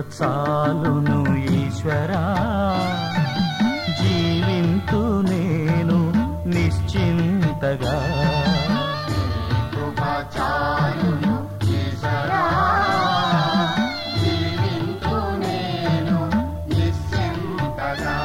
చాలును ఈశ్వరా జీవింతు నేను నిశ్చింతగా కృప చాలును ఈశ్వరా జీవింతు నేను నిశ్చింతగా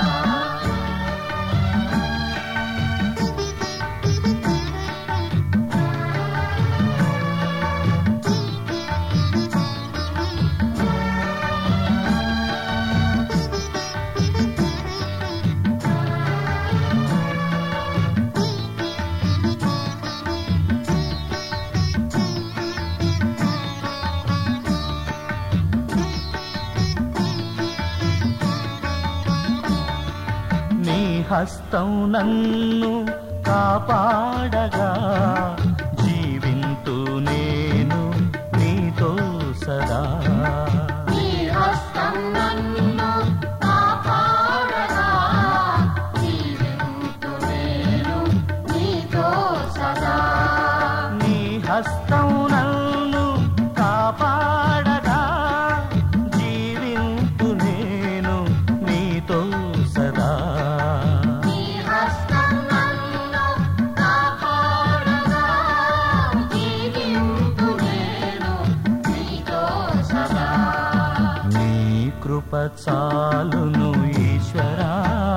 నీ హస్తం నన్ను కాపాడగా జీవింతు నేను నీతో సదా నీ హస్తం నన్ను కాపాడగా జీవింతు నేను నీతో సదా నీ హస్తం నన్ను కాపాడగా జీవింతు నేను నీతో సదా నీ హస్తం నన్ను కాపాడగా జీవింతు నేను నీతో సదా నీ కృప చాలును ఈశ్వరా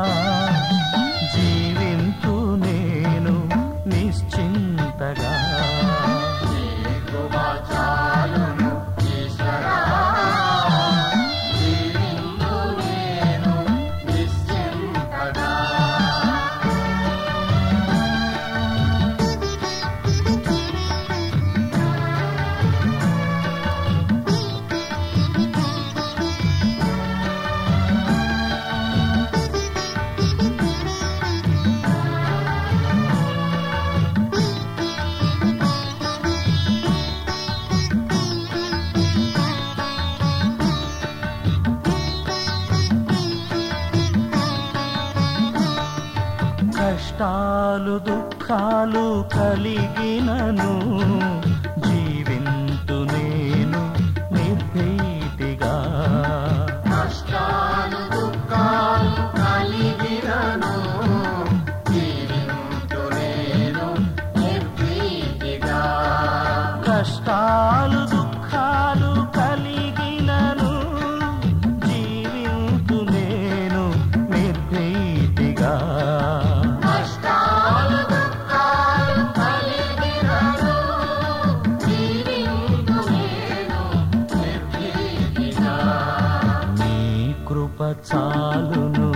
జీవింతు నేను నిశ్చింతగా నీ కృప చాలును ఈశ్వరా జీవింతు నేను నిశ్చింతగా కష్టాలు దుఃఖాలు కలిగినను జీవింతు నేను నిర్భీతిగా కష్టాలు దుఃఖాలు కలిగినను జీవింతు నేను నిర్భీతిగా కష్టాలు దుఃఖాలు కలిగినను జీవింతు నేను నిర్భీతిగా కష్టాలు దుఃఖాలు కలిగినను జీవింతు నేను నిర్భీతిగా నీ కృప చాలును